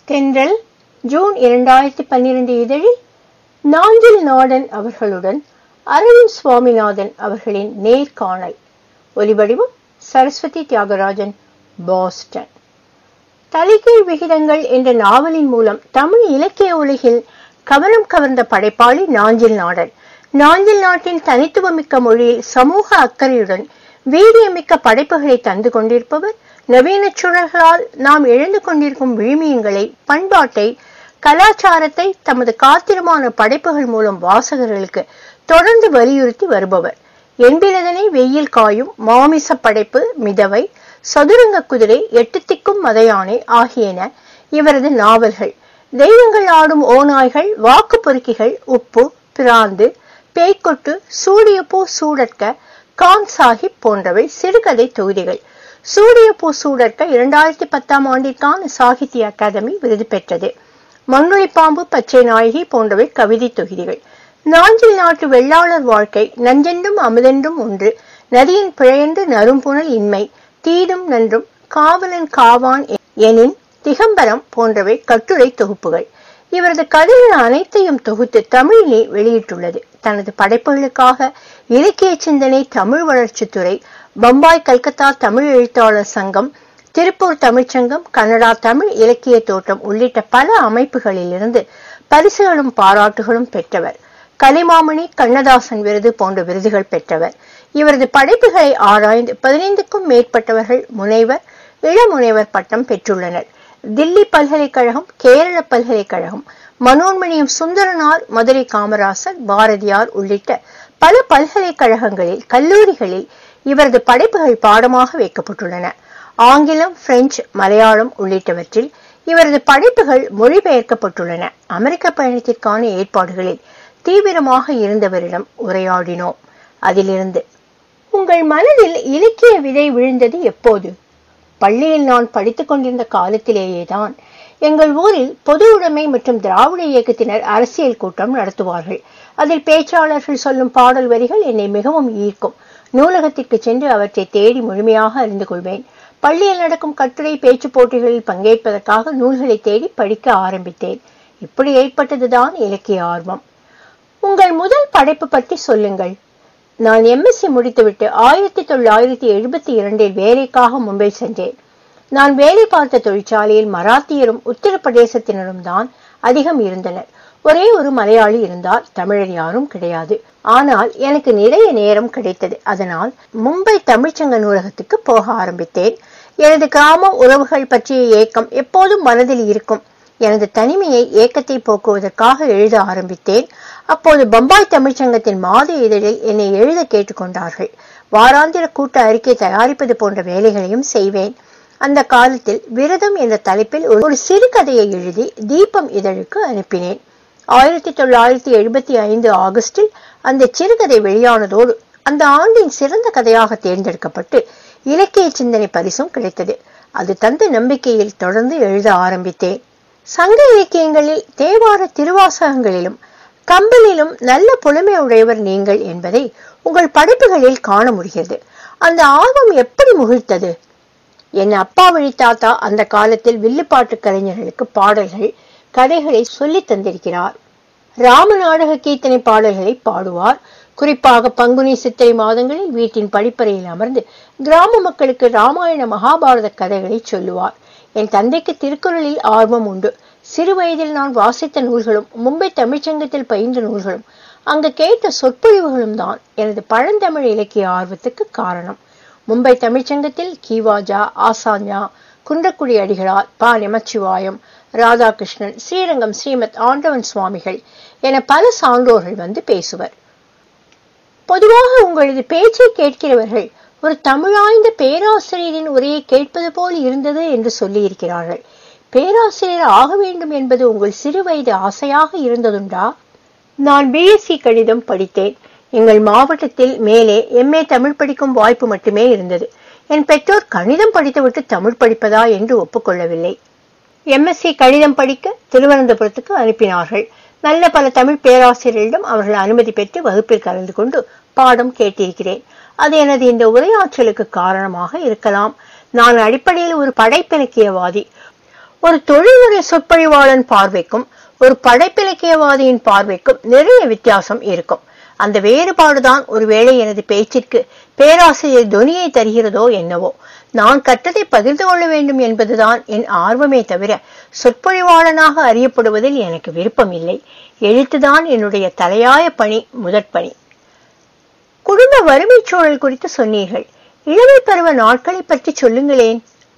தென்றல் ஜூன் இரண்டாயிரத்தி பன்னிரண்டு இதழில் நாஞ்சில் நாடன் அவர்களுடன் அரவிந்த் சுவாமிநாதன் அவர்களின் நேர்காணல் ஒலிவடிவம் சரஸ்வதி தியாகராஜன் பாஸ்டன் தலைகீழ் விகிதங்கள் என்ற நாவலின் மூலம் தமிழ் இலக்கிய உலகில் கவனம் கவர்ந்த படைப்பாளி நாஞ்சில் நாடன் நாஞ்சில் நாட்டின் தனித்துவமிக்க மொழியில் சமூக அக்கறையுடன் வீரியமிக்க படைப்புகளை தந்து கொண்டிருப்பவர் நவீன சூழல்களால் நாம் இழந்து கொண்டிருக்கும் விழுமியங்களை பண்பாட்டை கலாச்சாரத்தை தமது காத்திரமான படைப்புகள் மூலம் வாசகர்களுக்கு தொடர்ந்து வலியுறுத்தி வருபவர் என்பிலதனை வெயில் காயும் மாமிச படைப்பு மிதவை சதுரங்க குதிரை எட்டு திக்கும் மதையானை ஆகியன இவரது நாவல்கள் தெய்வங்கள் ஆடும் ஓநாய்கள் வாக்கு பொறுக்கிகள் உப்பு பிராந்து பேய்க்கொட்டு சூடிய பூ சூடற்க கான் சாஹிப் போன்றவை சிறுகதை தொகுதிகள் சூடிய பூ சூடற்க இரண்டாயிரத்தி பத்தாம் ஆண்டிற்கான சாகித்ய அகாதமி விருது பெற்றது மண்ணுளி பாம்பு பச்சை நாயகி போன்றவை கவிதை தொகுதிகள் நாஞ்சில் நாட்டு வெள்ளாளர் வாழ்க்கை நஞ்சென்றும் அமுதென்றும் ஒன்று நதியின் பிழையென்று நறும்புணல் இன்மை தீதும் நன்றும் காவலன் காவான் எனின் திகம்பரம் போன்றவை கட்டுரை தொகுப்புகள் இவரது கதைகள் அனைத்தையும் தொகுத்து தமிழிலே வெளியிட்டுள்ளது தனது படைப்புகளுக்காக இலக்கிய சிந்தனை தமிழ் வளர்ச்சித்துறை பம்பாய் கல்கத்தா தமிழ் எழுத்தாளர் சங்கம் திருப்பூர் தமிழ்ச்சங்கம் கனடா தமிழ் இலக்கிய தோட்டம் உள்ளிட்ட பல அமைப்புகளிலிருந்து பரிசுகளும் பாராட்டுகளும் பெற்றவர் கலிமாமணி கண்ணதாசன் விருது போன்ற விருதுகள் பெற்றவர் இவரது படைப்புகளை ஆராய்ந்து பதினைந்துக்கும் மேற்பட்டவர்கள் முனைவர் இளமுனைவர் பட்டம் பெற்றுள்ளனர் தில்லி பல்கலைக்கழகம் கேரள பல்கலைக்கழகம் மனோன்மணியம் சுந்தரனார் மதுரை காமராசர் பாரதியார் உள்ளிட்ட பல பல்கலைக்கழகங்களில் கல்லூரிகளில் இவரது படைப்புகள் பாடமாக வைக்கப்பட்டுள்ளன ஆங்கிலம் பிரெஞ்சு மலையாளம் உள்ளிட்டவற்றில் இவரது படைப்புகள் மொழிபெயர்க்கப்பட்டுள்ளன அமெரிக்க பயணத்திற்கான ஏற்பாடுகளில் தீவிரமாக இருந்தவரிடம் உரையாடினோம் அதிலிருந்து உங்கள் மனதில் இலக்கிய விதை விழுந்தது எப்போது பள்ளியில் நான் படித்துக் கொண்டிருந்த காலத்திலேயேதான் எங்கள் ஊரில் பொது உடைமை மற்றும் திராவிட இயக்கத்தினர் அரசியல் கூட்டம் நடத்துவார்கள் அதில் பேச்சாளர்கள் சொல்லும் பாடல் வரிகள் என்னை மிகவும் ஈர்க்கும் நூலகத்திற்கு சென்று அவற்றை தேடி முழுமையாக அறிந்து கொள்வேன் பள்ளியில் நடக்கும் கட்டுரை பேச்சு போட்டிகளில் பங்கேற்பதற்காக நூல்களை தேடி படிக்க ஆரம்பித்தேன் இப்படி ஏற்பட்டதுதான் இலக்கிய ஆர்வம் உங்கள் முதல் படைப்பு பற்றி சொல்லுங்கள் நான் எம்எஸ்சி முடித்துவிட்டு ஆயிரத்தி தொள்ளாயிரத்தி எழுபத்தி இரண்டில் வேலைக்காக மும்பை சென்றேன் நான் வேலை பார்த்த தொழிற்சாலையில் மராத்தியரும் உத்தரப்பிரதேசத்தினரும் தான் அதிகம் இருந்தனர் ஒரே ஒரு மலையாளி இருந்தால் தமிழர் யாரும் கிடையாது ஆனால் எனக்கு நிறைய நேரம் கிடைத்தது அதனால் மும்பை தமிழ்ச்சங்க நூலகத்துக்கு போக ஆரம்பித்தேன் எனது கிராம உறவுகள் பற்றிய ஏக்கம் எப்போதும் மனதில் இருக்கும் எனது தனிமையை ஏக்கத்தை போக்குவதற்காக எழுத ஆரம்பித்தேன் அப்போது பம்பாய் தமிழ்ச்சங்கத்தின் மாத இதழில் என்னை எழுத கேட்டுக்கொண்டார்கள் வாராந்திர கூட்ட அறிக்கை தயாரிப்பது போன்ற வேலைகளையும் செய்வேன் அந்த காலத்தில் விரதம் என்ற தலைப்பில் ஒரு சிறுகதையை எழுதி தீபம் இதழுக்கு அனுப்பினேன் ஆயிரத்தி தொள்ளாயிரத்தி எழுபத்தி ஐந்து ஆகஸ்டில் அந்த சிறுகதை வெளியானதோடு அந்த ஆண்டின் சிறந்த கதையாக தேர்ந்தெடுக்கப்பட்டு இலக்கிய சிந்தனை பரிசும் கிடைத்தது அது தந்த நம்பிக்கையில் தொடர்ந்து எழுத ஆரம்பித்தேன் சங்க இலக்கியங்களில் தேவார திருவாசகங்களிலும் கம்பலிலும் நல்ல புலமை உடையவர் நீங்கள் என்பதை உங்கள் படைப்புகளில் காண முடிகிறது அந்த ஆர்வம் எப்படி முகிழ்த்தது என் அப்பா வழி தாத்தா அந்த காலத்தில் வில்லுப்பாட்டு கலைஞர்களுக்கு பாடல்கள் கதைகளை சொல்லி தந்திருக்கிறார் ராம நாடக கீர்த்தனை பாடல்களை பாடுவார் குறிப்பாக பங்குனி சித்திரை மாதங்களில் வீட்டின் படிப்பறையில் அமர்ந்து கிராம மக்களுக்கு ராமாயண மகாபாரத கதைகளை சொல்லுவார் என் தந்தைக்கு திருக்குறளில் ஆர்வம் உண்டு சிறு வயதில் நான் வாசித்த நூல்களும் மும்பை தமிழ்ச்சங்கத்தில் பயின்ற நூல்களும் அங்கு கேட்ட சொற்பொழிவுகளும் தான் எனது பழந்தமிழ் இலக்கிய ஆர்வத்துக்கு காரணம் மும்பை தமிழ்ச்சங்கத்தில் கீவாஜா ஆசான்யா குன்றக்குடி அடிகளார் பா நமச்சிவாயம் ராதாகிருஷ்ணன் ஸ்ரீரங்கம் ஸ்ரீமத் ஆண்டவன் சுவாமிகள் என பல சான்றோர்கள் வந்து பேசுவர் பொதுவாக உங்களது பேச்சை கேட்கிறவர்கள் ஒரு தமிழாய்ந்த பேராசிரியரின் உரையை கேட்பது போல் இருந்தது என்று சொல்லியிருக்கிறார்கள் பேராசிரியர் ஆக வேண்டும் என்பது உங்கள் சிறு வயது ஆசையாக இருந்ததுண்டா நான் பிஎஸ்சி கணிதம் படித்தேன் எங்கள் மாவட்டத்தில் மேலே எம்ஏ தமிழ் படிக்கும் வாய்ப்பு மட்டுமே இருந்தது என் பெற்றோர் கணிதம் படித்துவிட்டு தமிழ் படிப்பதா என்று ஒப்புக்கொள்ளவில்லை எம்எஸ்சி கணிதம் படிக்க திருவனந்தபுரத்துக்கு அனுப்பினார்கள் நல்ல பல தமிழ் பேராசிரியரிடம் அவர்கள் அனுமதி பெற்று வகுப்பில் கலந்து கொண்டு பாடம் கேட்டிருக்கிறேன் அது எனது இந்த உரையாற்றலுக்கு காரணமாக இருக்கலாம் நான் அடிப்படையில் ஒரு படைப்பிலக்கியவாதி ஒரு தொழில்முறை சொற்பொழிவாளன் பார்வைக்கும் ஒரு படைப்பிலக்கியவாதியின் பார்வைக்கும் நிறைய வித்தியாசம் இருக்கும் அந்த வேறுபாடுதான் ஒருவேளை எனது பேச்சிற்கு பேராசிரியர் தொனியை தருகிறதோ என்னவோ நான் கற்றதை பகிர்ந்து கொள்ள வேண்டும் என்பதுதான் என் ஆர்வமே தவிர சொற்பொழிவாளனாக அறியப்படுவதில் எனக்கு விருப்பம் இல்லை எழுத்துதான் என்னுடைய தலையாய பணி முதற்பணி குடும்ப வறுமை சூழல் குறித்து சொன்னீர்கள் இளமை பருவ நாட்களை பற்றி சொல்லுங்களேன்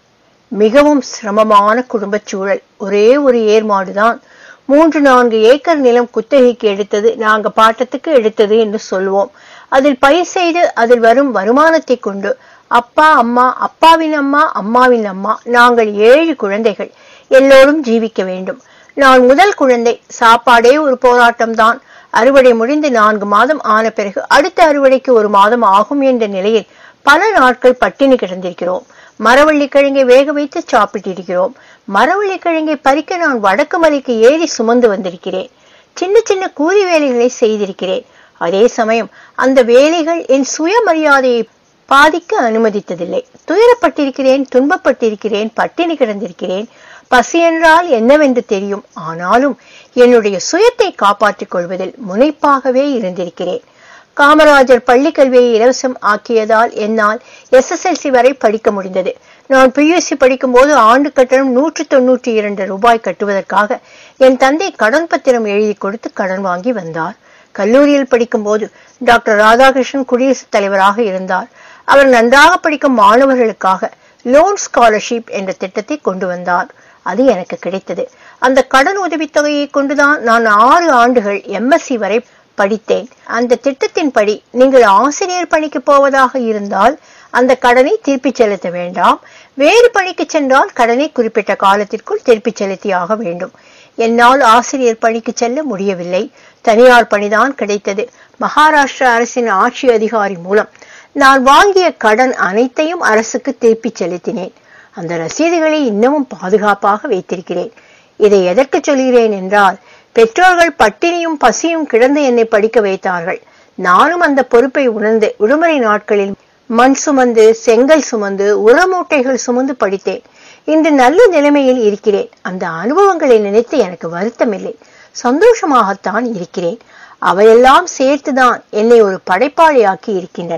மிகவும் சிரமமான குடும்பச் சூழல் ஒரே ஒரு ஏர்மாடுதான் மூன்று நான்கு ஏக்கர் நிலம் குத்தகைக்கு எடுத்தது நாங்க பாட்டத்துக்கு எடுத்தது என்று சொல்வோம் அதில் பயிர் செய்து அதில் வரும் வருமானத்தை கொண்டு அப்பா அம்மா அப்பாவின் அம்மா அம்மாவின் அம்மா நாங்கள் ஏழு குழந்தைகள் எல்லோரும் ஜீவிக்க வேண்டும் நான் முதல் குழந்தை சாப்பாடே ஒரு போராட்டம்தான் அறுவடை முடிந்து நான்கு மாதம் ஆன பிறகு அடுத்த அறுவடைக்கு ஒரு மாதம் ஆகும் என்ற நிலையில் பல நாட்கள் பட்டினி கிடந்திருக்கிறோம் மரவள்ளி கிழங்கை வேக வைத்து சாப்பிட்டிருக்கிறோம் மரவள்ளி கிழங்கை பறிக்க நான் வடக்கு மலைக்கு ஏறி சுமந்து வந்திருக்கிறேன் சின்ன சின்ன கூலி வேலைகளை செய்திருக்கிறேன் அதே சமயம் அந்த வேலைகள் என் சுயமரியாதையை பாதிக்க அனுமதித்ததில்லை துயரப்பட்டிருக்கிறேன் துன்பப்பட்டிருக்கிறேன் பட்டினி கிடந்திருக்கிறேன் பசி என்றால் என்னவென்று தெரியும் ஆனாலும் என்னுடைய சுயத்தை காப்பாற்றிக் கொள்வதில் முனைப்பாகவே இருந்திருக்கிறேன் காமராஜர் பள்ளி கல்வியை இலவசம் ஆக்கியதால் என்னால் எஸ்எஸ்எல்சி வரை படிக்க முடிந்தது நான் பியூசி படிக்கும்போது ஆண்டு கட்டணம் நூற்று தொன்னூற்றி இரண்டு ரூபாய் கட்டுவதற்காக என் தந்தை கடன் பத்திரம் எழுதி கொடுத்து கடன் வாங்கி வந்தார் கல்லூரியில் படிக்கும்போது டாக்டர் ராதாகிருஷ்ணன் குடியரசுத் தலைவராக இருந்தார் அவர் நன்றாக படிக்கும் மாணவர்களுக்காக லோன் ஸ்காலர்ஷிப் என்ற திட்டத்தை கொண்டு வந்தார் அது எனக்கு கிடைத்தது அந்த கடன் உதவித்தொகையை கொண்டுதான் நான் ஆறு ஆண்டுகள் எம்எஸ்சி வரை படித்தேன் அந்த திட்டத்தின்படி நீங்கள் ஆசிரியர் பணிக்கு போவதாக இருந்தால் அந்த கடனை திருப்பி செலுத்த வேண்டாம் வேறு பணிக்கு சென்றால் கடனை குறிப்பிட்ட காலத்திற்குள் திருப்பி செலுத்தியாக வேண்டும் என்னால் ஆசிரியர் பணிக்கு செல்ல முடியவில்லை தனியார் பணிதான் கிடைத்தது மகாராஷ்டிரா அரசின் ஆட்சி அதிகாரி மூலம் நான் வாங்கிய கடன் அனைத்தையும் அரசுக்கு திருப்பி செலுத்தினேன் அந்த ரசீதுகளை இன்னமும் பாதுகாப்பாக வைத்திருக்கிறேன் இதை எதற்கு சொல்கிறேன் என்றால் பெற்றோர்கள் பட்டினியும் பசியும் கிடந்து என்னை படிக்க வைத்தார்கள் நானும் அந்த பொறுப்பை உணர்ந்து விடுமுறை நாட்களில் மண் சுமந்து செங்கல் சுமந்து உரமூட்டைகள் சுமந்து படித்தேன் இன்று நல்ல நிலைமையில் இருக்கிறேன் அந்த அனுபவங்களை நினைத்து எனக்கு வருத்தமில்லை சந்தோஷமாகத்தான் இருக்கிறேன் அவையெல்லாம் சேர்த்துதான் என்னை ஒரு படைப்பாளியாக்கி இருக்கின்றன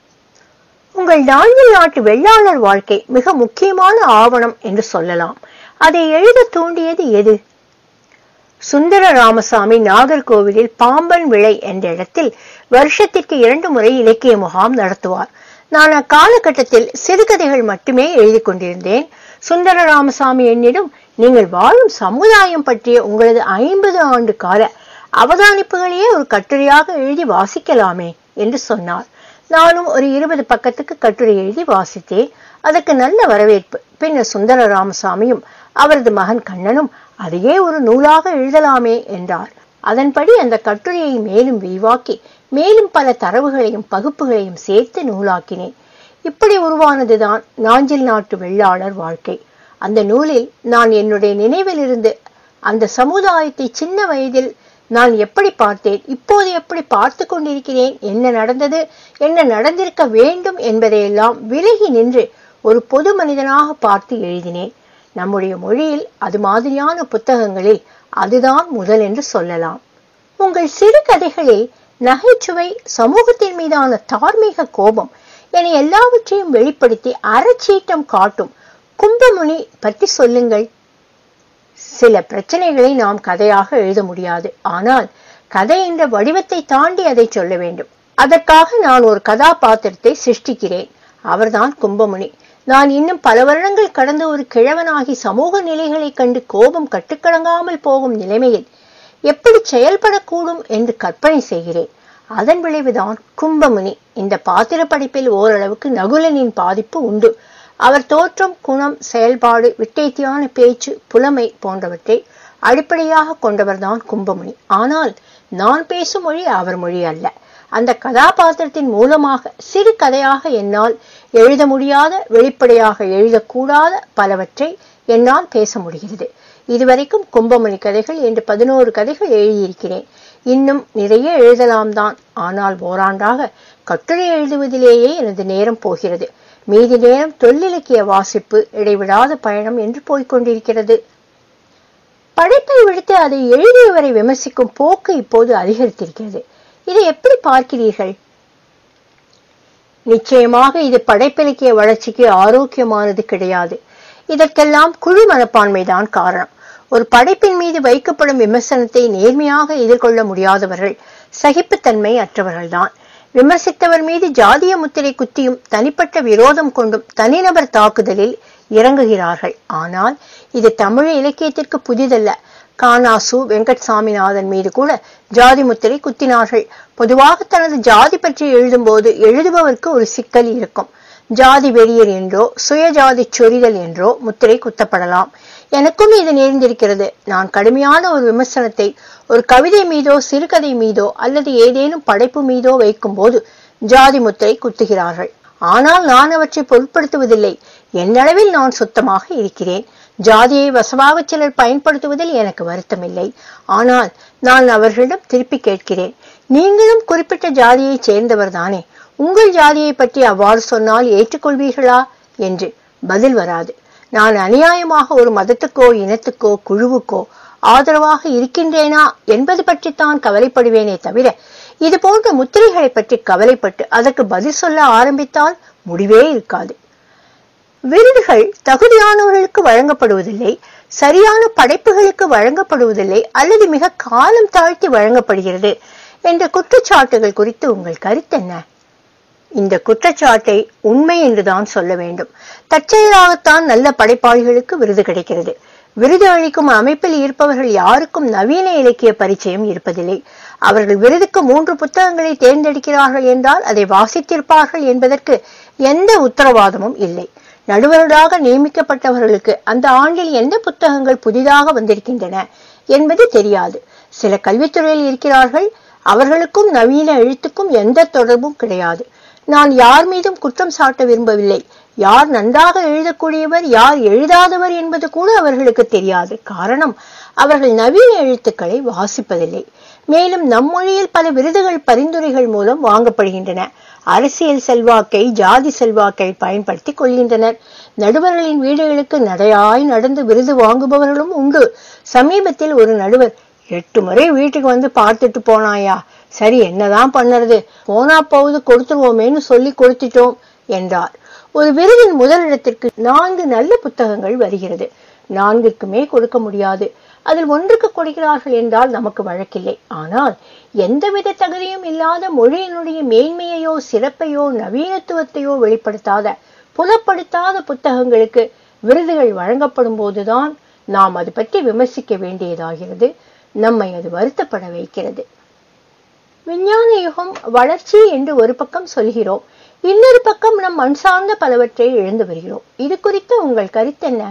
உங்கள் நாஞ்சில் நாட்டு வெள்ளாளர் வாழ்க்கை மிக முக்கியமான ஆவணம் என்று சொல்லலாம் அதை எழுத தூண்டியது எது சுந்தர ராமசாமி நாகர்கோவிலில் பாம்பன் விளை என்ற இடத்தில் வருஷத்திற்கு இரண்டு முறை இலக்கிய முகாம் நடத்துவார் நான் அக்காலகட்டத்தில் சிறுகதைகள் மட்டுமே எழுதி கொண்டிருந்தேன் சுந்தர ராமசாமி என்னிடம் நீங்கள் வாழும் சமுதாயம் பற்றிய உங்களது ஐம்பது ஆண்டு கால அவதானிப்புகளையே ஒரு கட்டுரையாக எழுதி வாசிக்கலாமே என்று சொன்னார் நானும் ஒரு இருபது பக்கத்துக்கு கட்டுரை எழுதி வாசித்தேன் அதற்கு நல்ல வரவேற்பு பின்னர் சுந்தர ராமசாமியும் அவரது மகன் கண்ணனும் அதையே ஒரு நூலாக எழுதலாமே என்றார் அதன்படி அந்த கட்டுரையை மேலும் விரிவாக்கி மேலும் பல தரவுகளையும் பகுப்புகளையும் சேர்த்து நூலாக்கினேன் இப்படி உருவானதுதான் நாஞ்சில் நாட்டு வெள்ளாளர் வாழ்க்கை அந்த நூலில் நான் என்னுடைய நினைவிலிருந்து அந்த சமுதாயத்தை சின்ன வயதில் நான் எப்படி பார்த்தேன் இப்போது எப்படி பார்த்து கொண்டிருக்கிறேன் என்ன நடந்தது என்ன நடந்திருக்க வேண்டும் என்பதையெல்லாம் விலகி நின்று ஒரு பொது மனிதனாக பார்த்து எழுதினேன் நம்முடைய மொழியில் அது மாதிரியான புத்தகங்களில் அதுதான் முதல் என்று சொல்லலாம் உங்கள் சிறு கதைகளில் நகைச்சுவை சமூகத்தின் மீதான தார்மீக கோபம் என எல்லாவற்றையும் வெளிப்படுத்தி அறச்சீட்டம் காட்டும் கும்பமுனி பற்றி சொல்லுங்கள் சில பிரச்சனைகளை நாம் கதையாக எழுத முடியாது ஆனால் கதை என்ற வடிவத்தை தாண்டி அதை சொல்ல வேண்டும் அதற்காக நான் ஒரு கதாபாத்திரத்தை சிருஷ்டிக்கிறேன் அவர்தான் கும்பமுனி நான் இன்னும் பல வருடங்கள் கடந்த ஒரு கிழவனாகி சமூக நிலைகளைக் கண்டு கோபம் கட்டுக்கடங்காமல் போகும் நிலைமையில் எப்படி செயல்படக்கூடும் என்று கற்பனை செய்கிறேன் அதன் விளைவுதான் கும்பமுனி இந்த பாத்திர படைப்பில் ஓரளவுக்கு நகுலனின் பாதிப்பு உண்டு அவர் தோற்றம் குணம் செயல்பாடு விட்டேத்தியான பேச்சு புலமை போன்றவற்றை அடிப்படையாக கொண்டவர்தான் கும்பமுனி ஆனால் நான் பேசும் மொழி அவர் மொழி அல்ல அந்த கதாபாத்திரத்தின் மூலமாக சிறு கதையாக என்னால் எழுத முடியாத வெளிப்படையாக எழுதக்கூடாத பலவற்றை என்னால் பேச முடிகிறது இதுவரைக்கும் கும்பமணி கதைகள் என்று பதினோரு கதைகள் எழுதியிருக்கிறேன் இன்னும் நிறைய எழுதலாம் தான் ஆனால் ஓராண்டாக கட்டுரை எழுதுவதிலேயே எனது நேரம் போகிறது மீதி நேரம் தொல்லிலக்கிய வாசிப்பு இடைவிடாத பயணம் என்று போய்க் கொண்டிருக்கிறது படைப்பை விடுத்து அதை எழுதியவரை விமர்சிக்கும் போக்கு இப்போது அதிகரித்திருக்கிறது இதை எப்படி பார்க்கிறீர்கள் நிச்சயமாக இது படைப்பிலக்கிய வளர்ச்சிக்கு ஆரோக்கியமானது கிடையாது இதற்கெல்லாம் குழு மனப்பான்மைதான் காரணம் ஒரு படைப்பின் மீது வைக்கப்படும் விமர்சனத்தை நேர்மையாக எதிர்கொள்ள முடியாதவர்கள் சகிப்புத்தன்மை அற்றவர்கள்தான் விமர்சித்தவர் மீது ஜாதிய முத்திரை குத்தியும் தனிப்பட்ட விரோதம் கொண்டும் தனிநபர் தாக்குதலில் இறங்குகிறார்கள் ஆனால் இது தமிழ் இலக்கியத்திற்கு புதிதல்ல கானாசு வெங்கட் சாமிநாதன் மீது கூட ஜாதி முத்திரை குத்தினார்கள் பொதுவாக தனது ஜாதி பற்றி எழுதும்போது எழுதுபவருக்கு ஒரு சிக்கல் இருக்கும் ஜாதி வெறியர் என்றோ சுயஜாதி சொரிதல் என்றோ முத்திரை குத்தப்படலாம் எனக்கும் இது நேர்ந்திருக்கிறது நான் கடுமையான ஒரு விமர்சனத்தை ஒரு கவிதை மீதோ சிறுகதை மீதோ அல்லது ஏதேனும் படைப்பு மீதோ வைக்கும்போது ஜாதி முத்திரை குத்துகிறார்கள் ஆனால் நான் அவற்றை பொருட்படுத்துவதில்லை என்னளவில் நான் சுத்தமாக இருக்கிறேன் ஜாதியை வசமாக சிலர் பயன்படுத்துவதில் எனக்கு வருத்தமில்லை ஆனால் நான் அவர்களிடம் திருப்பி கேட்கிறேன் நீங்களும் குறிப்பிட்ட ஜாதியைச் சேர்ந்தவர் தானே உங்கள் ஜாதியை பற்றி அவ்வாறு சொன்னால் ஏற்றுக்கொள்வீர்களா என்று பதில் வராது நான் அநியாயமாக ஒரு மதத்துக்கோ இனத்துக்கோ குழுவுக்கோ ஆதரவாக இருக்கின்றேனா என்பது பற்றித்தான் கவலைப்படுவேனே தவிர இது போன்ற முத்திரைகளை பற்றி கவலைப்பட்டு அதற்கு பதில் சொல்ல ஆரம்பித்தால் முடிவே இருக்காது விருதுகள் தகுதியானவர்களுக்கு வழங்கப்படுவதில்லை சரியான படைப்புகளுக்கு வழங்கப்படுவதில்லை அல்லது மிக காலம் தாழ்த்தி வழங்கப்படுகிறது என்ற குற்றச்சாட்டுகள் குறித்து உங்கள் கருத்தென்ன இந்த குற்றச்சாட்டை உண்மை என்றுதான் சொல்ல வேண்டும் தற்செயலாகத்தான் நல்ல படைப்பாளிகளுக்கு விருது கிடைக்கிறது விருது அளிக்கும் அமைப்பில் இருப்பவர்கள் யாருக்கும் நவீன இலக்கிய பரிச்சயம் இருப்பதில்லை அவர்கள் விருதுக்கு மூன்று புத்தகங்களை தேர்ந்தெடுக்கிறார்கள் என்றால் அதை வாசித்திருப்பார்கள் என்பதற்கு எந்த உத்தரவாதமும் இல்லை நடுவர்களாக நியமிக்கப்பட்டவர்களுக்கு அந்த ஆண்டில் எந்த புத்தகங்கள் புதிதாக வந்திருக்கின்றன என்பது தெரியாது சில கல்வித்துறையில் இருக்கிறார்கள் அவர்களுக்கும் நவீன எழுத்துக்கும் எந்த தொடர்பும் கிடையாது நான் யார் மீதும் குற்றம் சாட்ட விரும்பவில்லை யார் நன்றாக எழுதக்கூடியவர் யார் எழுதாதவர் என்பது கூட அவர்களுக்கு தெரியாது காரணம் அவர்கள் நவீன எழுத்துக்களை வாசிப்பதில்லை மேலும் நம் மொழியில் பல விருதுகள் பரிந்துரைகள் மூலம் வாங்கப்படுகின்றன அரசியல் செல்வாக்கை ஜாதி செல்வாக்கை பயன்படுத்தி கொள்கின்றனர் நடுவர்களின் வீடுகளுக்கு நடையாய் நடந்து விருது வாங்குபவர்களும் உண்டு சமீபத்தில் ஒரு நடுவர் எட்டு முறை வீட்டுக்கு வந்து பார்த்துட்டு போனாயா சரி என்னதான் பண்ணுறது போனா போகுது கொடுத்துருவோமேன்னு சொல்லி கொடுத்துட்டோம் என்றார் ஒரு விருதின் முதலிடத்திற்கு நான்கு நல்ல புத்தகங்கள் வருகிறது நான்கிற்குமே கொடுக்க முடியாது அதில் ஒன்றுக்கு கொடுக்கிறார்கள் என்றால் நமக்கு வழக்கில்லை ஆனால் எந்தவித தகுதியும் இல்லாத மொழியினுடைய மேன்மையையோ சிறப்பையோ நவீனத்துவத்தையோ வெளிப்படுத்தாத புலப்படுத்தாத புத்தகங்களுக்கு விருதுகள் வழங்கப்படும் போதுதான் நாம் அது பற்றி விமர்சிக்க வேண்டியதாகிறது நம்மை அது வருத்தப்பட வைக்கிறது விஞ்ஞான யுகம் வளர்ச்சி என்று ஒரு பக்கம் சொல்கிறோம் இன்னொரு பக்கம் நம் மண் சார்ந்த பலவற்றை இழந்து வருகிறோம் இது குறித்து உங்கள் கருத்தென்ன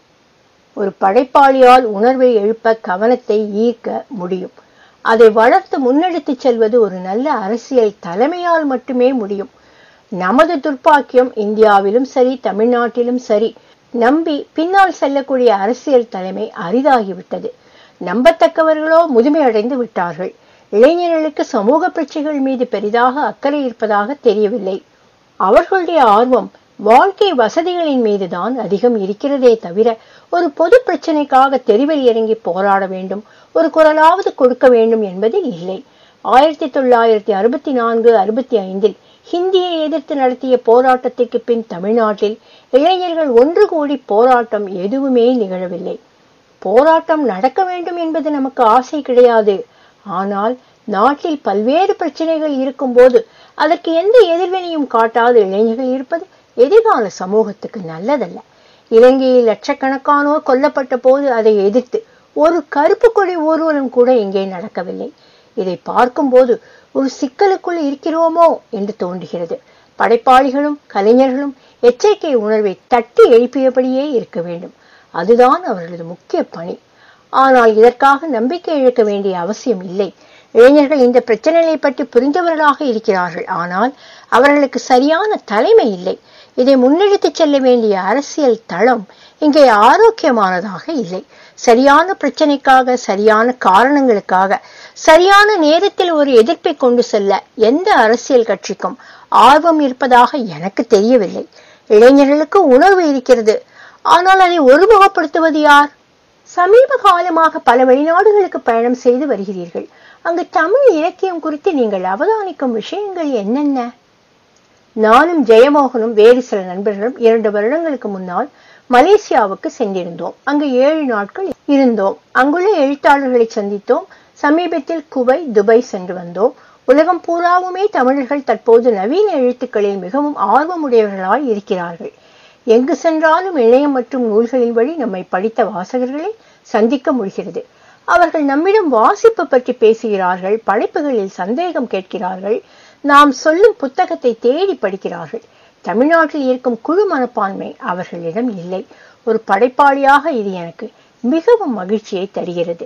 ஒரு படைப்பாளியால் உணர்வை எழுப்ப கவனத்தை ஈர்க்க முடியும் அதை வளர்த்து முன்னெடுத்துச் செல்வது ஒரு நல்ல அரசியல் தலைமையால் மட்டுமே முடியும் நமது துர்ப்பாக்கியம் இந்தியாவிலும் சரி தமிழ்நாட்டிலும் சரி நம்பி பின்னால் செல்லக்கூடிய அரசியல் தலைமை அரிதாகிவிட்டது நம்பத்தக்கவர்களோ முதுமையடைந்து விட்டார்கள் இளைஞர்களுக்கு சமூக பிரச்சனைகள் மீது பெரிதாக அக்கறை இருப்பதாக தெரியவில்லை அவர்களுடைய ஆர்வம் வாழ்க்கை வசதிகளின் மீதுதான் அதிகம் இருக்கிறதே தவிர ஒரு பொது பிரச்சனைக்காக தெருவில் இறங்கி போராட வேண்டும் ஒரு குரலாவது கொடுக்க வேண்டும் என்பதில் இல்லை ஆயிரத்தி தொள்ளாயிரத்தி அறுபத்தி நான்கு அறுபத்தி ஐந்தில் ஹிந்தியை எதிர்த்து நடத்திய போராட்டத்திற்கு பின் தமிழ்நாட்டில் இளைஞர்கள் ஒன்று கூடி போராட்டம் எதுவுமே நிகழவில்லை போராட்டம் நடக்க வேண்டும் என்பது நமக்கு ஆசை கிடையாது ஆனால் நாட்டில் பல்வேறு பிரச்சனைகள் இருக்கும்போது அதற்கு எந்த எதிர்வினையும் காட்டாத இளைஞர்கள் இருப்பது எதிர்கால சமூகத்துக்கு நல்லதல்ல இலங்கையில் லட்சக்கணக்கானோர் கொல்லப்பட்ட போது அதை எதிர்த்து ஒரு கருப்பு கொடி ஊர்வலம் கூட இங்கே நடக்கவில்லை இதை பார்க்கும்போது ஒரு சிக்கலுக்குள் இருக்கிறோமோ என்று தோன்றுகிறது படைப்பாளிகளும் கலைஞர்களும் எச்சரிக்கை உணர்வை தட்டி எழுப்பியபடியே இருக்க வேண்டும் அதுதான் அவர்களது முக்கிய பணி ஆனால் இதற்காக நம்பிக்கை இழக்க வேண்டிய அவசியம் இல்லை இளைஞர்கள் இந்த பிரச்சனைகளை பற்றி புரிந்தவர்களாக இருக்கிறார்கள் ஆனால் அவர்களுக்கு சரியான தலைமை இல்லை இதை முன்னெடுத்துச் செல்ல வேண்டிய அரசியல் தளம் இங்கே ஆரோக்கியமானதாக இல்லை சரியான பிரச்சனைக்காக சரியான காரணங்களுக்காக சரியான நேரத்தில் ஒரு எதிர்ப்பை கொண்டு செல்ல எந்த அரசியல் கட்சிக்கும் ஆர்வம் இருப்பதாக எனக்கு தெரியவில்லை இளைஞர்களுக்கு உணர்வு இருக்கிறது ஆனால் அதை ஒருமுகப்படுத்துவது யார் சமீப காலமாக பல வெளிநாடுகளுக்கு பயணம் செய்து வருகிறீர்கள் அங்கு தமிழ் இலக்கியம் குறித்து நீங்கள் அவதானிக்கும் விஷயங்கள் என்னென்ன நானும் ஜெயமோகனும் வேறு சில நண்பர்களும் இரண்டு வருடங்களுக்கு முன்னால் மலேசியாவுக்கு சென்றிருந்தோம் அங்கு ஏழு நாட்கள் இருந்தோம் அங்குள்ள எழுத்தாளர்களை சந்தித்தோம் சமீபத்தில் குவை துபாய் சென்று வந்தோம் உலகம் பூராவுமே தமிழர்கள் தற்போது நவீன எழுத்துக்களில் மிகவும் ஆர்வமுடையவர்களாய் இருக்கிறார்கள் எங்கு சென்றாலும் இணையம் மற்றும் நூல்களின் வழி நம்மை படித்த வாசகர்களை சந்திக்க முடிகிறது அவர்கள் நம்மிடம் வாசிப்பு பற்றி பேசுகிறார்கள் படைப்புகளில் சந்தேகம் கேட்கிறார்கள் நாம் சொல்லும் புத்தகத்தை தேடி படிக்கிறார்கள் தமிழ்நாட்டில் இருக்கும் குழு மனப்பான்மை அவர்களிடம் இல்லை ஒரு படைப்பாளியாக இது எனக்கு மிகவும் மகிழ்ச்சியை தருகிறது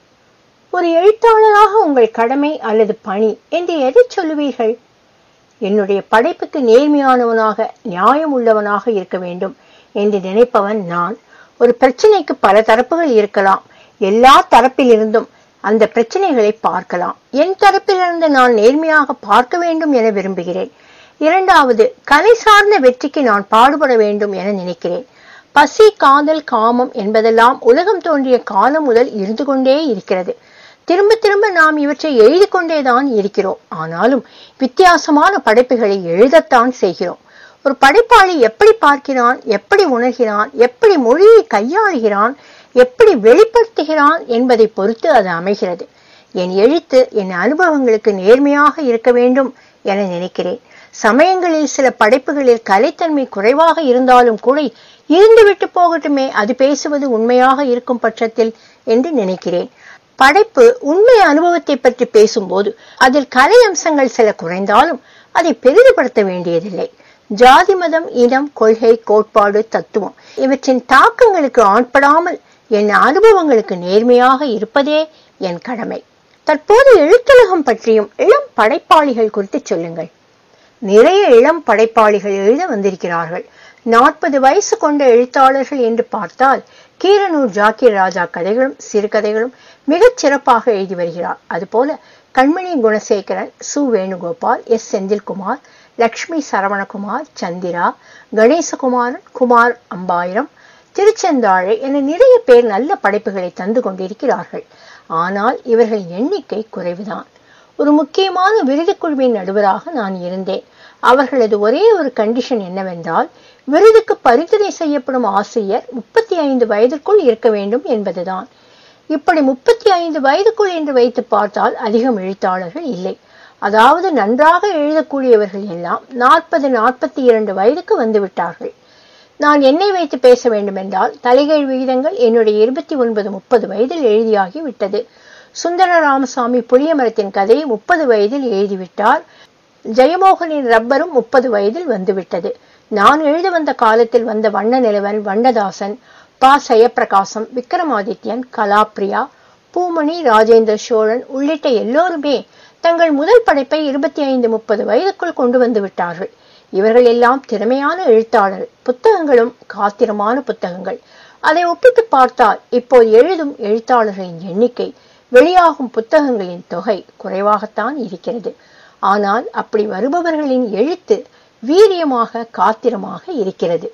ஒரு எழுத்தாளராக உங்கள் கடமை அல்லது பணி என்று எதை சொல்லுவீர்கள் என்னுடைய படைப்புக்கு நேர்மையானவனாக நியாயம் உள்ளவனாக இருக்க வேண்டும் என்று நினைப்பவன் நான் ஒரு பிரச்சனைக்கு பல தரப்புகள் இருக்கலாம் எல்லா தரப்பிலிருந்தும் அந்த பிரச்சனைகளை பார்க்கலாம் என் தரப்பிலிருந்து நான் நேர்மையாக பார்க்க வேண்டும் என விரும்புகிறேன் இரண்டாவது கலை சார்ந்த வெற்றிக்கு நான் பாடுபட வேண்டும் என நினைக்கிறேன் பசி காதல் காமம் என்பதெல்லாம் உலகம் தோன்றிய காலம் முதல் இருந்து கொண்டே இருக்கிறது திரும்ப திரும்ப நாம் இவற்றை எழுதி கொண்டேதான் இருக்கிறோம் ஆனாலும் வித்தியாசமான படைப்புகளை எழுதத்தான் செய்கிறோம் ஒரு படைப்பாளி எப்படி பார்க்கிறான் எப்படி உணர்கிறான் எப்படி மொழியை கையாளுகிறான் எப்படி வெளிப்படுத்துகிறான் என்பதை பொறுத்து அது அமைகிறது என் எழுத்து என் அனுபவங்களுக்கு நேர்மையாக இருக்க வேண்டும் என நினைக்கிறேன் சமயங்களில் சில படைப்புகளில் கலைத்தன்மை குறைவாக இருந்தாலும் கூட இருந்துவிட்டு போகட்டுமே அது பேசுவது உண்மையாக இருக்கும் பட்சத்தில் என்று நினைக்கிறேன் படைப்பு உண்மை அனுபவத்தை பற்றி பேசும்போது அதில் கலை அம்சங்கள் சில குறைந்தாலும் அதை பெரிதுபடுத்த வேண்டியதில்லை ஜாதி மதம் இனம் கொள்கை கோட்பாடு தத்துவம் இவற்றின் தாக்கங்களுக்கு ஆட்படாமல் என் அனுபவங்களுக்கு நேர்மையாக இருப்பதே என் கடமை தற்போது எழுத்துலகம் பற்றியும் இளம் படைப்பாளிகள் குறித்து சொல்லுங்கள் நிறைய இளம் படைப்பாளிகள் எழுத வந்திருக்கிறார்கள் நாற்பது வயசு கொண்ட எழுத்தாளர்கள் என்று பார்த்தால் கீரனூர் ஜாக்கிர் ராஜா கதைகளும் சிறுகதைகளும் மிகச் சிறப்பாக எழுதி வருகிறார் அதுபோல கண்மணி குணசேகரன் சு வேணுகோபால் எஸ் செந்தில்குமார் லக்ஷ்மி சரவணகுமார் சந்திரா கணேசகுமாரன் குமார் அம்பாயிரம் திருச்செந்தாழை என நிறைய பேர் நல்ல படைப்புகளை தந்து கொண்டிருக்கிறார்கள் ஆனால் இவர்கள் எண்ணிக்கை குறைவுதான் ஒரு முக்கியமான விருது குழுவின் நடுவராக நான் இருந்தேன் அவர்களது ஒரே ஒரு கண்டிஷன் என்னவென்றால் விருதுக்கு பரிந்துரை செய்யப்படும் ஆசிரியர் முப்பத்தி ஐந்து வயதிற்குள் இருக்க வேண்டும் என்பதுதான் இப்படி முப்பத்தி ஐந்து வயதுக்குள் என்று வைத்து பார்த்தால் அதிகம் எழுத்தாளர்கள் இல்லை அதாவது நன்றாக எழுதக்கூடியவர்கள் எல்லாம் நாற்பது நாற்பத்தி இரண்டு வயதுக்கு வந்து விட்டார்கள் நான் என்னை வைத்து பேச வேண்டுமென்றால் தலைகீழ் விகிதங்கள் என்னுடைய இருபத்தி ஒன்பது முப்பது வயதில் எழுதியாகி விட்டது சுந்தர ராமசாமி புளிய மரத்தின் கதையை முப்பது வயதில் எழுதிவிட்டார் ஜெயமோகனின் ரப்பரும் முப்பது வயதில் வந்துவிட்டது நான் எழுத வந்த காலத்தில் வந்த வண்ண நிலவன் வண்ணதாசன் பா ஜெயப்பிரகாசம் விக்ரமாதித்யன் கலாப்ரியா பூமணி ராஜேந்திர சோழன் உள்ளிட்ட எல்லோருமே தங்கள் முதல் படைப்பை இருபத்தி ஐந்து முப்பது வயதுக்குள் கொண்டு வந்து விட்டார்கள் இவர்கள் எல்லாம் திறமையான எழுத்தாளர் புத்தகங்களும் காத்திரமான புத்தகங்கள் அதை ஒப்பிட்டு பார்த்தால் இப்போது எழுதும் எழுத்தாளர்களின் எண்ணிக்கை வெளியாகும் புத்தகங்களின் தொகை குறைவாகத்தான் இருக்கிறது ஆனால் அப்படி வருபவர்களின் எழுத்து வீரியமாக காத்திரமாக இருக்கிறது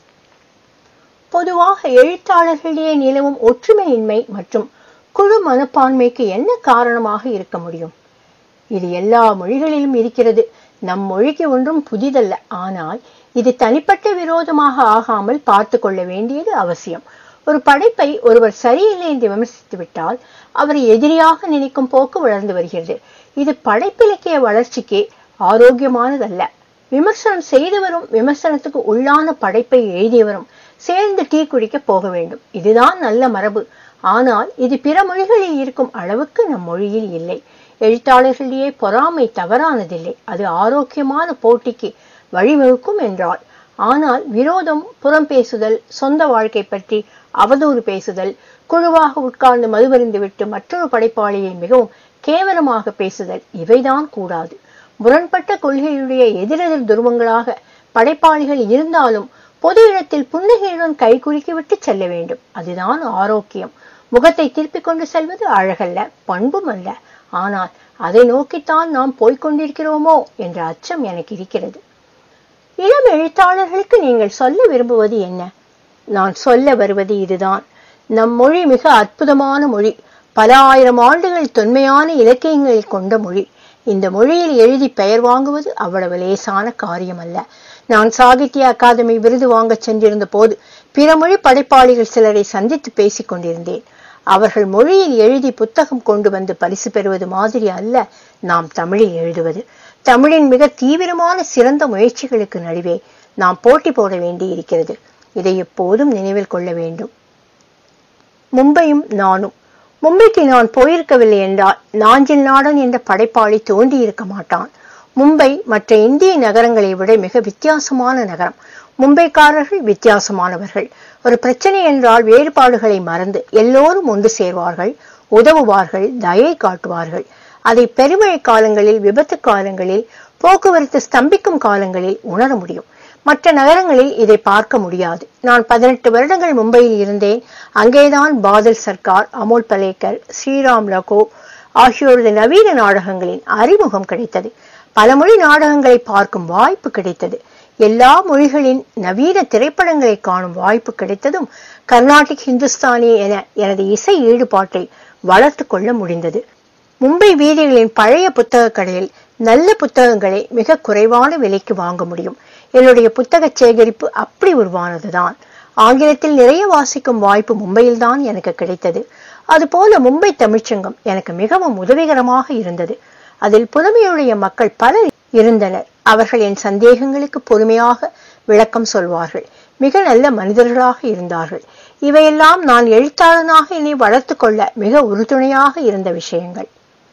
பொதுவாக எழுத்தாளர்களிடையே நிலவும் ஒற்றுமையின்மை மற்றும் குழு மனப்பான்மைக்கு என்ன காரணமாக இருக்க முடியும் இது எல்லா மொழிகளிலும் இருக்கிறது நம் மொழிக்கு ஒன்றும் புதிதல்ல ஆனால் இது தனிப்பட்ட விரோதமாக ஆகாமல் பார்த்து கொள்ள வேண்டியது அவசியம் ஒரு படைப்பை ஒருவர் சரியில்லை என்று விமர்சித்து விட்டால் அவரை எதிரியாக நினைக்கும் போக்கு வளர்ந்து வருகிறது இது படைப்பிலக்கிய வளர்ச்சிக்கு ஆரோக்கியமானதல்ல விமர்சனம் செய்தவரும் விமர்சனத்துக்கு உள்ளான படைப்பை எழுதியவரும் சேர்ந்து டீ குடிக்க போக வேண்டும் இதுதான் நல்ல மரபு ஆனால் இது பிற மொழிகளில் இருக்கும் அளவுக்கு நம் மொழியில் இல்லை எழுத்தாளர்களிடையே பொறாமை தவறானதில்லை அது ஆரோக்கியமான போட்டிக்கு வழிவகுக்கும் என்றால் ஆனால் விரோதம் புறம் பேசுதல் சொந்த வாழ்க்கை பற்றி அவதூறு பேசுதல் குழுவாக உட்கார்ந்து மதுவறிந்து விட்டு மற்றொரு படைப்பாளியை மிகவும் கேவலமாக பேசுதல் இவைதான் கூடாது முரண்பட்ட கொள்கையுடைய எதிரெதிர் துருவங்களாக படைப்பாளிகள் இருந்தாலும் பொது இடத்தில் புன்னகையுடன் கை குலுக்கிவிட்டு செல்ல வேண்டும் அதுதான் ஆரோக்கியம் முகத்தை திருப்பிக் கொண்டு செல்வது அழகல்ல பண்பும் அல்ல ஆனால் அதை நோக்கித்தான் நாம் போய்கொண்டிருக்கிறோமோ என்ற அச்சம் எனக்கு இருக்கிறது இளம் எழுத்தாளர்களுக்கு நீங்கள் சொல்ல விரும்புவது என்ன நான் சொல்ல வருவது இதுதான் நம் மொழி மிக அற்புதமான மொழி பல ஆயிரம் ஆண்டுகள் தொன்மையான இலக்கியங்களை கொண்ட மொழி இந்த மொழியில் எழுதி பெயர் வாங்குவது அவ்வளவு லேசான காரியம் அல்ல நான் சாகித்ய அகாதமி விருது வாங்கச் சென்றிருந்த போது பிற மொழி படைப்பாளிகள் சிலரை சந்தித்து பேசிக் கொண்டிருந்தேன் அவர்கள் மொழியில் எழுதி புத்தகம் கொண்டு வந்து பரிசு பெறுவது மாதிரி அல்ல நாம் தமிழில் எழுதுவது தமிழின் மிக தீவிரமான சிறந்த முயற்சிகளுக்கு நடுவே நாம் போட்டி போட வேண்டி இருக்கிறது இதை எப்போதும் நினைவில் கொள்ள வேண்டும் மும்பையும் நானும் மும்பைக்கு நான் போயிருக்கவில்லை என்றால் நாஞ்சில் நாடன் என்ற படைப்பாளி தோன்றி இருக்க மாட்டான் மும்பை மற்ற இந்திய நகரங்களை விட மிக வித்தியாசமான நகரம் மும்பைக்காரர்கள் வித்தியாசமானவர்கள் ஒரு பிரச்சனை என்றால் வேறுபாடுகளை மறந்து எல்லோரும் ஒன்று சேர்வார்கள் உதவுவார்கள் தயை காட்டுவார்கள் அதை பெருமழை காலங்களில் விபத்து காலங்களில் போக்குவரத்து ஸ்தம்பிக்கும் காலங்களில் உணர முடியும் மற்ற நகரங்களில் இதை பார்க்க முடியாது நான் பதினெட்டு வருடங்கள் மும்பையில் இருந்தேன் அங்கேதான் பாதல் சர்க்கார் அமோல் பலேக்கர் ஸ்ரீராம் லகோ ஆகியோரது நவீன நாடகங்களின் அறிமுகம் கிடைத்தது பல மொழி நாடகங்களை பார்க்கும் வாய்ப்பு கிடைத்தது எல்லா மொழிகளின் நவீன திரைப்படங்களை காணும் வாய்ப்பு கிடைத்ததும் கர்நாடிக் ஹிந்துஸ்தானி என எனது இசை ஈடுபாட்டை வளர்த்து கொள்ள முடிந்தது மும்பை வீதிகளின் பழைய புத்தக கடையில் நல்ல புத்தகங்களை மிக குறைவான விலைக்கு வாங்க முடியும் என்னுடைய புத்தக சேகரிப்பு அப்படி உருவானதுதான் ஆங்கிலத்தில் நிறைய வாசிக்கும் வாய்ப்பு மும்பையில் தான் எனக்கு கிடைத்தது அதுபோல மும்பை தமிழ்ச்சங்கம் எனக்கு மிகவும் உதவிகரமாக இருந்தது அதில் புலமையுடைய மக்கள் பலர் இருந்தனர் அவர்கள் என் சந்தேகங்களுக்கு பொறுமையாக விளக்கம் சொல்வார்கள் மிக நல்ல மனிதர்களாக இருந்தார்கள் இவையெல்லாம் நான் எழுத்தாளனாக என்னை வளர்த்து கொள்ள மிக உறுதுணையாக இருந்த விஷயங்கள்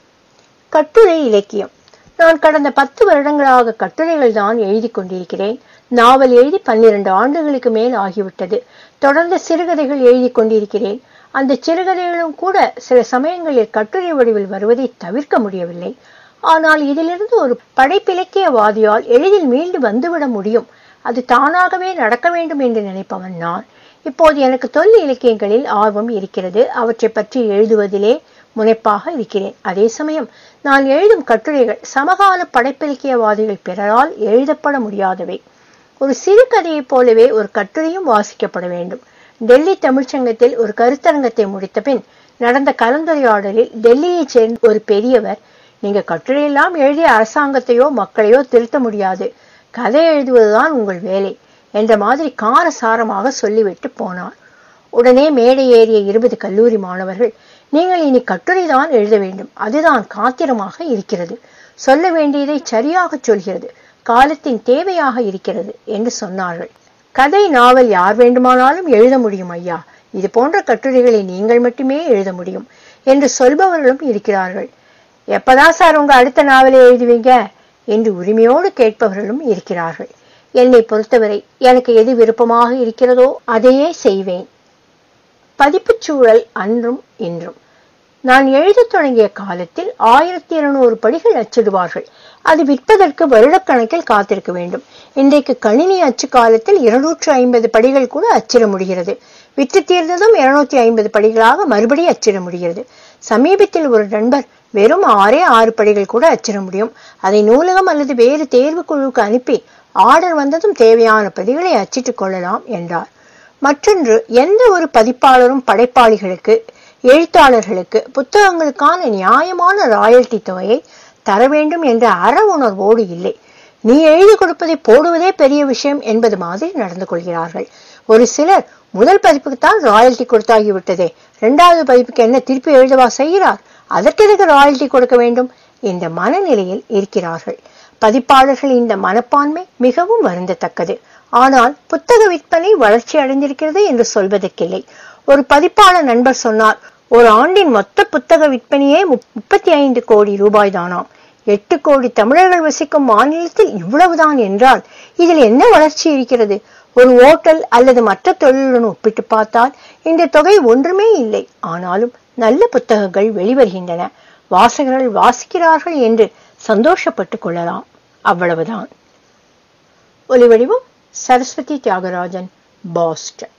கட்டுரை இலக்கியம் நான் கடந்த பத்து வருடங்களாக கட்டுரைகள் தான் எழுதி கொண்டிருக்கிறேன் நாவல் எழுதி பன்னிரண்டு ஆண்டுகளுக்கு மேல் ஆகிவிட்டது தொடர்ந்து சிறுகதைகள் எழுதி கொண்டிருக்கிறேன் அந்த சிறுகதைகளும் கூட சில சமயங்களில் கட்டுரை வடிவில் வருவதை தவிர்க்க முடியவில்லை ஆனால் இதிலிருந்து ஒரு படைப்பிலக்கியவாதியால் எளிதில் மீண்டு வந்துவிட முடியும் அது தானாகவே நடக்க வேண்டும் என்று நினைப்பவன் நான் இப்போது எனக்கு தொல் இலக்கியங்களில் ஆர்வம் இருக்கிறது அவற்றை பற்றி எழுதுவதிலே முனைப்பாக இருக்கிறேன் அதே சமயம் நான் எழுதும் கட்டுரைகள் சமகால படைப்பிலக்கியவாதிகள் பிறரால் எழுதப்பட முடியாதவை ஒரு சிறு கதையைப் போலவே ஒரு கட்டுரையும் வாசிக்கப்பட வேண்டும் டெல்லி தமிழ்ச்சங்கத்தில் ஒரு கருத்தரங்கத்தை முடித்த பின் நடந்த கலந்துரையாடலில் டெல்லியைச் சேர்ந்த ஒரு பெரியவர் நீங்க கட்டுரையெல்லாம் எழுதிய அரசாங்கத்தையோ மக்களையோ திருத்த முடியாது கதை எழுதுவதுதான் உங்கள் வேலை என்ற மாதிரி காரசாரமாக சொல்லிவிட்டு போனார் உடனே மேடை ஏறிய இருபது கல்லூரி மாணவர்கள் நீங்கள் இனி கட்டுரை தான் எழுத வேண்டும் அதுதான் காத்திரமாக இருக்கிறது சொல்ல வேண்டியதை சரியாக சொல்கிறது காலத்தின் தேவையாக இருக்கிறது என்று சொன்னார்கள் கதை நாவல் யார் வேண்டுமானாலும் எழுத முடியும் ஐயா இது போன்ற கட்டுரைகளை நீங்கள் மட்டுமே எழுத முடியும் என்று சொல்பவர்களும் இருக்கிறார்கள் எப்பதான் சார் உங்க அடுத்த நாவலை எழுதுவீங்க என்று உரிமையோடு கேட்பவர்களும் இருக்கிறார்கள் என்னை பொறுத்தவரை எனக்கு எது விருப்பமாக இருக்கிறதோ அதையே செய்வேன் பதிப்புச் சூழல் அன்றும் இன்றும் நான் எழுதத் தொடங்கிய காலத்தில் ஆயிரத்தி இருநூறு படிகள் அச்சிடுவார்கள் அது விற்பதற்கு வருடக்கணக்கில் காத்திருக்க வேண்டும் இன்றைக்கு கணினி அச்சு காலத்தில் இருநூற்று ஐம்பது படிகள் கூட அச்சிட முடிகிறது விற்று தீர்ந்ததும் இருநூத்தி ஐம்பது படிகளாக மறுபடி அச்சிட முடிகிறது சமீபத்தில் ஒரு நண்பர் வெறும் ஆறே ஆறு படிகள் கூட அச்சிட முடியும் அதை நூலகம் அல்லது வேறு தேர்வு குழுவுக்கு அனுப்பி ஆர்டர் வந்ததும் தேவையான பிரதிகளை அச்சிட்டுக் கொள்ளலாம் என்றார் மற்றொன்று எந்த ஒரு பதிப்பாளரும் படைப்பாளிகளுக்கு எழுத்தாளர்களுக்கு புத்தகங்களுக்கான நியாயமான ராயல்டி தொகையை தர வேண்டும் என்ற அற உணர்வோடு இல்லை நீ எழுதி கொடுப்பதை போடுவதே பெரிய விஷயம் என்பது மாதிரி நடந்து கொள்கிறார்கள் ஒரு சிலர் முதல் பதிப்புக்கு தான் ராயல்டி கொடுத்தாகிவிட்டதே இரண்டாவது பதிப்புக்கு என்ன திருப்பி எழுதவா செய்கிறார் அதற்கெதுக்கு ராயல்டி கொடுக்க வேண்டும் என்ற மனநிலையில் இருக்கிறார்கள் பதிப்பாளர்கள் இந்த மனப்பான்மை மிகவும் வருந்தத்தக்கது ஆனால் புத்தக விற்பனை வளர்ச்சி அடைந்திருக்கிறது என்று சொல்வதற்கில்லை ஒரு பதிப்பாளர் நண்பர் சொன்னார் ஒரு ஆண்டின் மொத்த புத்தக விற்பனையே முப்பத்தி ஐந்து கோடி ரூபாய் தானாம் எட்டு கோடி தமிழர்கள் வசிக்கும் மாநிலத்தில் இவ்வளவுதான் என்றால் இதில் என்ன வளர்ச்சி இருக்கிறது ஒரு ஓட்டல் அல்லது மற்ற தொழிலுடன் ஒப்பிட்டு பார்த்தால் இந்த தொகை ஒன்றுமே இல்லை ஆனாலும் நல்ல புத்தகங்கள் வெளிவருகின்றன வாசகர்கள் வாசிக்கிறார்கள் என்று சந்தோஷப்பட்டுக் கொள்ளலாம் அவ்வளவுதான் ஒலிவடிவம் சரஸ்வதி தியாகராஜன் பாஸ்டன்